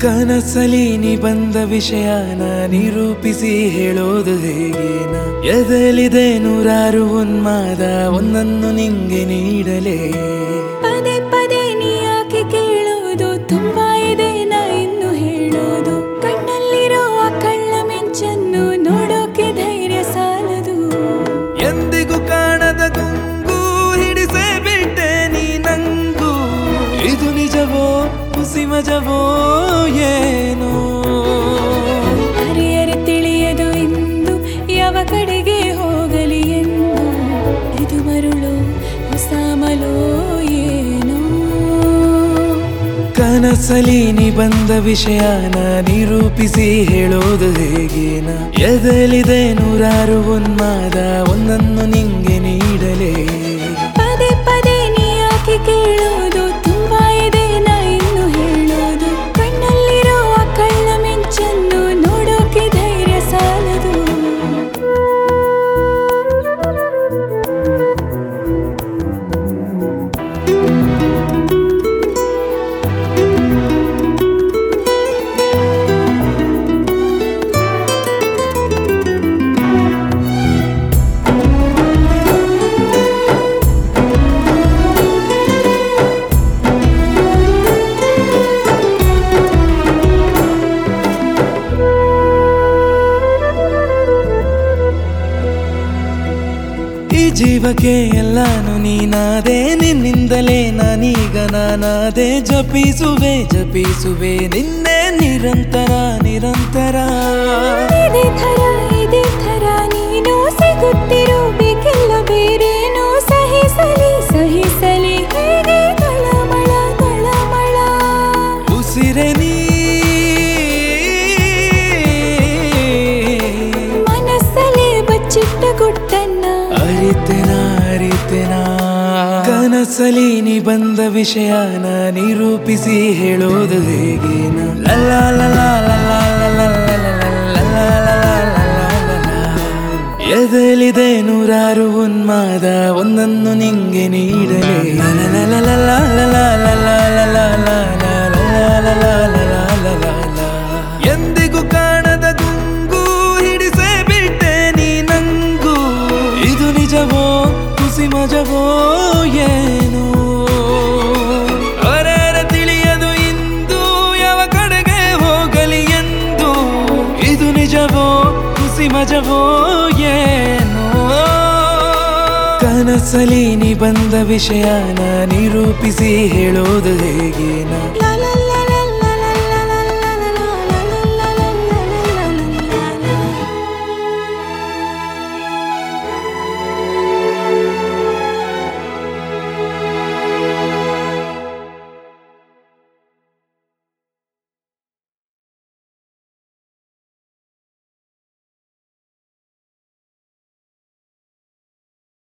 ಕನಸಲಿ ನೀ ಬಂದ ವಿಷಯನ ನಿರೂಪಿಸಿ ಹೇಳೋದು ಹೇಗೇನ ಎದಲಿದೆ ನೂರಾರು ಉನ್ಮಾದ ಒಂದನ್ನು ನಿಂಗೆ ನೀಡಲೇ ಪದೇ ಪದೇ ನೀ ಯಾಕೆ ಕೇಳೋದು ತುಂಬಾ ಇದೆ ನಾ ಇನ್ನು ಹೇಳೋದು ಕಣ್ಣಲ್ಲಿರುವ ಕಳ್ಳ ಮಿಂಚನ್ನು ನೋಡೋಕೆ ಧೈರ್ಯ ಸಾಲದು ಎಂದಿಗೂ ಕಾಣದ ಗುಂಗು ಹಿಡಿಸೇ ಬಿಟ್ಟೆ ನೀ ನಂಗು ಇದು ನಿಜವೋ ಹುಸಿ ಮಜವೋ ಏನೋ ಅರಿಯರೆ ತಿಳಿಯದು ಇಂದು ಯಾವ ಕಡೆಗೆ ಹೋಗಲಿ ಎಂದು ಇದು ಮರುಳು ಹೊಸಾಮಲೋ ಏನೋ ಕನಸಲಿ ನೀ ಬಂದ ವಿಷಯನ ನಿರೂಪಿಸಿ ಹೇಳೋದು ಹೇಗೇನ ಎದಲಿದೆ ನೂರಾರು ಉನ್ಮಾದ ಒಂದನ್ನು ನಿಂಗೆ ನೀಡಲೇ ಪದೇ ಪದೇ ನೀ ಯಾಕೆ ಕೇಳೋದು ತುಂಬಾ ಇದೆ ನಾ ಇನ್ನು ಹೇಳೋದು ಕಣ್ಣಲ್ಲಿರುವ ಕಳ್ಳ ಮಿಂಚನ್ನು ನೋಡೋಕೆ ಧೈರ್ಯ ಸಾಲದು ಈ ಜೀವಕ್ಕೆ ಎಲ್ಲಾನು ನೀನಾದೆ ನಿನ್ನಿಂದಲೇ ನಾನೀಗ ನಾನಾದೆ ಜಪಿಸುವೆ ಜಪಿಸುವೆ ನಿನ್ನೆ ನಿರಂತರ ನಿರಂತರ ಇದೇ ಥರ ಇದೇ ಥರ ನೀನು ಸಿಗುತ್ತಿರೋ ಬೇಕಿಲ್ಲ ಬೇರೇನೋ ಸಹಿಸಲಿ ಸಹಿಸಲಿ ಹೇಗೆ ತಳಮಳ ತಳಮಳ ಉಸಿರೆ ನೀ ಮನಸ್ಸಲ್ಲಿ ಬಚ್ಚಿಟ್ಟ ಗುಟ್ಟನ್ನ ಅರಿತೆನ ಅರಿತೆನ ಕನಸಲಿ ನೀ ಬಂದ ವಿಷಯನ ನಿರೂಪಿಸಿ ಹೇಳೋದು ಹೇಗೇನ ಲಲಾ ಲಲಾ ಲಲಾ ಲಲಾ ಲಲಾ ಲಲಾ ಲಲಾ ಲಲಾ ಲಲಾ. ಎದಲಿದೆ ನೂರಾರು ಉನ್ಮಾದ ಒಂದನ್ನು ನಿಂಗೆ ನೀಡಲೇ ಲಲಾ ಲಲಾ ಲಲಾ ಲಲಾ ಲಲಾ ಲಲಾ ಲಲಾ ಲಲಾ ಲಲಾ ಲಲಾ. ಎಂದಿಗೂ ಕಾಣದ ಗುಂಗು ಹಿಡಿಸೇ ಬಿಟ್ಟೆ ನೀ ನಂಗು ಇದು ನಿಜವೋ ಖುಷಿ ಮಜವೋ ಏನು ಅವರ ತಿಳಿಯದು ಇಂದು ಯಾವ ಕಡೆಗೆ ಹೋಗಲಿ ಎಂದು ಇದು ನಿಜವೋ ಖುಷಿ ಮಜವೋ ಏನು ಕನಸಲಿ ನೀ ಬಂದ ವಿಷಯನ ನಿರೂಪಿಸಿ ಹೇಳೋದು ಹೇಗೇನ ಲಾ ಲಾ